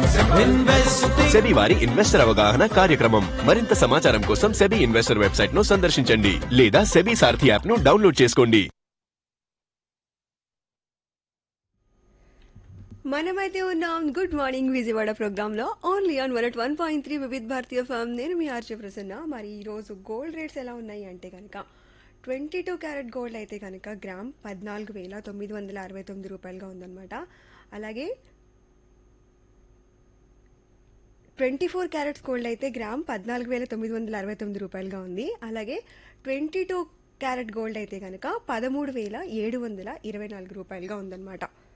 SEBI వారి investor అవగాహన కార్యక్రమం మరింత సమాచారం కోసం సెబీ ఇన్వెస్టర్ వెబ్సైట్ ను సందర్శించండి లేదా సెబీ సారథి యాప్ ను డౌన్లోడ్ చేసుకోండి మనమైతే ఉన్నాం గుడ్ మార్నింగ్ విజయవాడ ప్రోగ్రాంలో only on one one point three Vividh Bharatiya ఫామ్ నేను మీ ఆర్జే ప్రసన్న మరి ఈరోజు గోల్డ్ రేట్స్ ఎలా ఉన్నాయి అంటే కనుక ట్వంటీ టూ క్యారెట్ గోల్డ్ అయితే కనుక గ్రామ్ పద్నాలుగు వేల తొమ్మిది వందల అరవై తొమ్మిది రూపాయలుగా ఉందన్నమాట అలాగే ట్వంటీ ఫోర్ క్యారెట్స్ గోల్డ్ అయితే గ్రామ్ పద్నాలుగు వేల తొమ్మిది వందల అరవై తొమ్మిది రూపాయలుగా ఉంది అలాగే ట్వంటీ టూ క్యారెట్ గోల్డ్ అయితే కనుక పదమూడు వేల ఏడు వందల ఇరవై నాలుగు రూపాయలుగా ఉందన్నమాట